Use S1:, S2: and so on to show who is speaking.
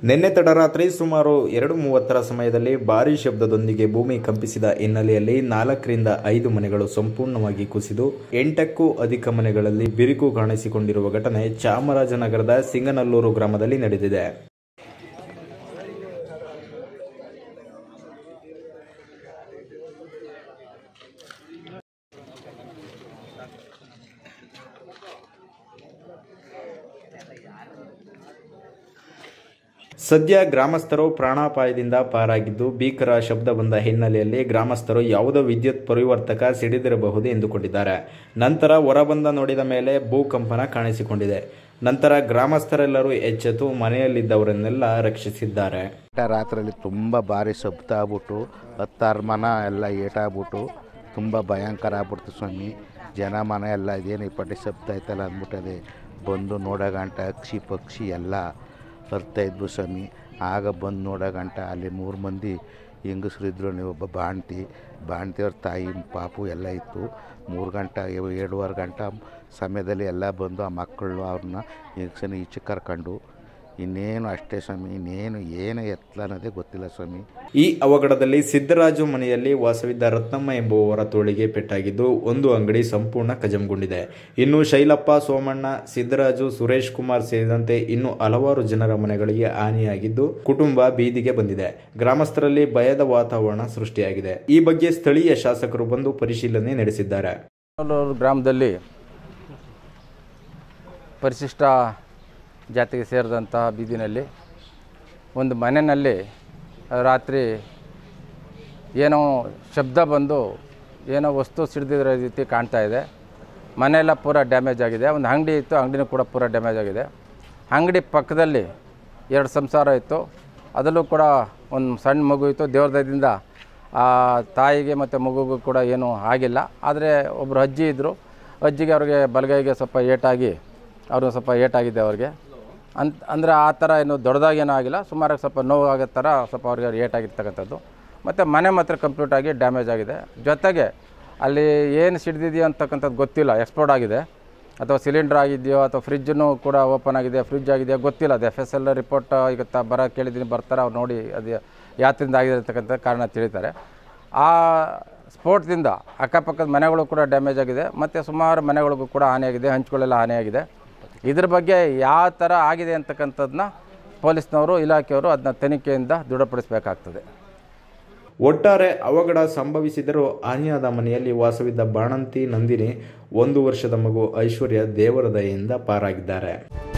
S1: ನಿನ್ನೆ ತಡರಾತ್ರಿ ಸುಮಾರು ಎರಡು ಮೂವತ್ತರ ಸಮಯದಲ್ಲಿ ಭಾರೀ ಶಬ್ದದೊಂದಿಗೆ ಭೂಮಿ ಕಂಪಿಸಿದ ಹಿನ್ನೆಲೆಯಲ್ಲಿ ನಾಲ್ಕರಿಂದ ಐದು ಮನೆಗಳು ಸಂಪೂರ್ಣವಾಗಿ ಕುಸಿದು ಎಂಟಕ್ಕೂ ಅಧಿಕ ಮನೆಗಳಲ್ಲಿ ಬಿರುಕು ಕಾಣಿಸಿಕೊಂಡಿರುವ ಘಟನೆ ಚಾಮರಾಜನಗರದ ಸಿಂಗನಲ್ಲೂರು ಗ್ರಾಮದಲ್ಲಿ ನಡೆದಿದೆ ಸದ್ಯ ಗ್ರಾಮಸ್ಥರು ಪ್ರಾಣಾಪಾಯದಿಂದ ಪಾರಾಗಿದ್ದು ಭೀಕರ ಶಬ್ದ ಬಂದ ಹಿನ್ನೆಲೆಯಲ್ಲಿ ಗ್ರಾಮಸ್ಥರು ಯಾವುದೋ ವಿದ್ಯುತ್ ಪರಿವರ್ತಕ ಸಿಡಿದಿರಬಹುದು ಎಂದುಕೊಂಡಿದ್ದಾರೆ ನಂತರ ಹೊರಬಂದ ನೋಡಿದ ಮೇಲೆ ಭೂಕಂಪನ ಕಾಣಿಸಿಕೊಂಡಿದೆ ನಂತರ ಗ್ರಾಮಸ್ಥರೆಲ್ಲರೂ ಎಚ್ಚೆತ್ತು ಮನೆಯಲ್ಲಿದ್ದವರನ್ನೆಲ್ಲ ರಕ್ಷಿಸಿದ್ದಾರೆ
S2: ರಾತ್ರಿಯಲ್ಲಿ ತುಂಬ ಭಾರಿ ಶಬ್ದ ಆಗ್ಬಿಟ್ಟು ಹತ್ತಾರು ಮನ ಎಲ್ಲ ಏಟಾಗ್ಬಿಟ್ಟು ತುಂಬ ಭಯಂಕರ ಆಗ್ಬಿಡ್ತು ಸ್ವಾಮಿ ಜನ ಮನೆ ಎಲ್ಲ ಇದೇನು ಈ ಪಟ್ಟಿ ಶಬ್ದ ಆಯ್ತಲ್ಲ ಅಂದ್ಬಿಟ್ಟದೆ ಬಂದು ನೋಡೋಗಂಟ ಅಕ್ಷಿ ಪಕ್ಷಿ ಎಲ್ಲ ಬರ್ತಾ ಇದ್ವು ಸ್ವಾಮಿ ಆಗ ಬಂದು ನೋಡೋಗಂಟ ಅಲ್ಲಿ ಮೂರು ಮಂದಿ ಹೆಂಗಸ್ರಿದ್ರು ನೀವು ಒಬ್ಬ ಬಾಣ್ತಿ ಬಾಣ್ತಿಯವ್ರ ತಾಯಿ ಪಾಪು ಎಲ್ಲ ಇತ್ತು ಮೂರು ಗಂಟೆ ಎರಡೂವರೆ ಗಂಟೆ ಸಮಯದಲ್ಲಿ ಎಲ್ಲ ಬಂದು ಆ ಮಕ್ಕಳು ಅವ್ರನ್ನ ಹೆಂಗಸನ ಈಚೆ ಕರ್ಕೊಂಡು ಇನ್ನೇನು ಅಷ್ಟೇ ಸ್ವಾಮಿ ಇನ್ನೇನು ಏನು ಎತ್ತಲ ಅನ್ನೋದೇ ಗೊತ್ತಿಲ್ಲ ಸ್ವಾಮಿ
S1: ಈ ಅವಘಡದಲ್ಲಿ ಸಿದ್ದರಾಜು ಮನೆಯಲ್ಲಿ ವಾಸವಿದ್ದ ರತ್ನಮ್ಮ ಎಂಬುವವರ ತೋಳಿಗೆ ಪೆಟ್ಟಾಗಿದ್ದು ಒಂದು ಅಂಗಡಿ ಸಂಪೂರ್ಣ ಕಜಂಗೊಂಡಿದೆ ಇನ್ನು ಶೈಲಪ್ಪ ಸೋಮಣ್ಣ ಸಿದ್ದರಾಜು ಸುರೇಶ್ ಕುಮಾರ್ ಸೇರಿದಂತೆ ಇನ್ನು ಹಲವಾರು ಜನರ ಮನೆಗಳಿಗೆ ಹಾನಿಯಾಗಿದ್ದು ಕುಟುಂಬ ಬೀದಿಗೆ ಬಂದಿದೆ ಗ್ರಾಮಸ್ಥರಲ್ಲಿ ಭಯದ ವಾತಾವರಣ ಸೃಷ್ಟಿಯಾಗಿದೆ ಈ ಬಗ್ಗೆ ಸ್ಥಳೀಯ ಶಾಸಕರು ಬಂದು ಪರಿಶೀಲನೆ ನಡೆಸಿದ್ದಾರೆ
S3: ಸಿಂಗನಲ್ಲೂರು ಗ್ರಾಮದಲ್ಲಿ ಪರಿಶಿಷ್ಟ ಜಾತಿಗೆ ಸೇರಿದಂತಹ ಬೀದಿನಲ್ಲಿ ಒಂದು ಮನೆಯಲ್ಲಿ ರಾತ್ರಿ ಏನೋ ಶಬ್ದ ಬಂದು ಏನೋ ವಸ್ತು ಸಿಡಿದಿರೋ ರೀತಿ ಕಾಣ್ತಾ ಇದೆ ಮನೆಯೆಲ್ಲ ಪೂರ ಡ್ಯಾಮೇಜ್ ಆಗಿದೆ ಒಂದು ಅಂಗಡಿ ಇತ್ತು ಅಂಗಡಿನೂ ಕೂಡ ಪೂರ ಡ್ಯಾಮೇಜ್ ಆಗಿದೆ ಅಂಗಡಿ ಪಕ್ಕದಲ್ಲಿ ಎರಡು ಸಂಸಾರ ಇತ್ತು ಅದರಲ್ಲೂ ಕೂಡ ಒಂದು ಸಣ್ಣ ಮಗು ಇತ್ತು ದೇವ್ರ ದಯದಿಂದ ಆ ತಾಯಿಗೆ ಮತ್ತು ಮಗುಗೂ ಕೂಡ ಏನೂ ಆಗಿಲ್ಲ ಆದರೆ ಒಬ್ಬರು ಅಜ್ಜಿ ಇದ್ದರು ಅಜ್ಜಿಗೆ ಅವ್ರಿಗೆ ಬಲಗೈಗೆ ಸ್ವಲ್ಪ ಏಟಾಗಿ ಅವರು ಸ್ವಲ್ಪ ಏಟಾಗಿದೆ ಅವ್ರಿಗೆ ಅಂತ ಅಂದರೆ ಆ ಥರ ಏನು ದೊಡ್ಡದಾಗೇನೂ ಆಗಿಲ್ಲ ಸುಮಾರಾಗಿ ಸ್ವಲ್ಪ ನೋವು ಆಗೋ ಥರ ಸ್ವಲ್ಪ ಅವ್ರಿಗೆ ಏಟಾಗಿರ್ತಕ್ಕಂಥದ್ದು ಮತ್ತು ಮನೆ ಮಾತ್ರ ಕಂಪ್ಲೀಟ್ ಆಗಿ ಡ್ಯಾಮೇಜ್ ಆಗಿದೆ ಜೊತೆಗೆ ಅಲ್ಲಿ ಏನು ಸಿಡ್ದಿದೆಯೋ ಅಂತಕ್ಕಂಥದ್ದು ಗೊತ್ತಿಲ್ಲ ಎಕ್ಸ್ಪ್ಲೋಡ್ ಆಗಿದೆ ಅಥವಾ ಸಿಲಿಂಡರ್ ಆಗಿದೆಯೋ ಅಥವಾ ಫ್ರಿಜ್ಜೂ ಕೂಡ ಓಪನ್ ಆಗಿದೆ ಫ್ರಿಜ್ ಆಗಿದೆಯೋ ಗೊತ್ತಿಲ್ಲ ಅದು ಎಫ್ ಎಸ್ ಎಲ್ ರಿಪೋರ್ಟ್ ಈಗ ತ ಬರ ಕೇಳಿದ್ದೀನಿ ಬರ್ತಾರೆ ಅವ್ರು ನೋಡಿ ಅದು ಯಾತ್ರಿಂದ ಆಗಿದೆ ಅಂತಕ್ಕಂಥ ಕಾರಣ ತಿಳಿತಾರೆ ಆ ಸ್ಫೋಟದಿಂದ ಅಕ್ಕಪಕ್ಕದ ಮನೆಗಳು ಕೂಡ ಡ್ಯಾಮೇಜ್ ಆಗಿದೆ ಮತ್ತು ಸುಮಾರು ಮನೆಗಳಿಗೂ ಕೂಡ ಹಾನಿಯಾಗಿದೆ ಹಂಚುಗಳೆಲ್ಲ ಹಾನಿಯಾಗಿದೆ ಇದ್ರ ಬಗ್ಗೆ ಯಾವ ಥರ ಆಗಿದೆ ಅಂತಕ್ಕಂಥದ್ದನ್ನ ಪೊಲೀಸ್ನವರು ಇಲಾಖೆಯವರು ಅದನ್ನ ತನಿಖೆಯಿಂದ ದೃಢಪಡಿಸಬೇಕಾಗ್ತದೆ
S1: ಒಟ್ಟಾರೆ ಅವಘಡ ಸಂಭವಿಸಿದರೂ ಹಾನಿಯಾದ ಮನೆಯಲ್ಲಿ ವಾಸವಿದ್ದ ಬಾಣಂತಿ ನಂದಿನಿ ಒಂದು ವರ್ಷದ ಮಗು ಐಶ್ವರ್ಯ ದೇವರ ದಯೆಯಿಂದ ಪಾರಾಗಿದ್ದಾರೆ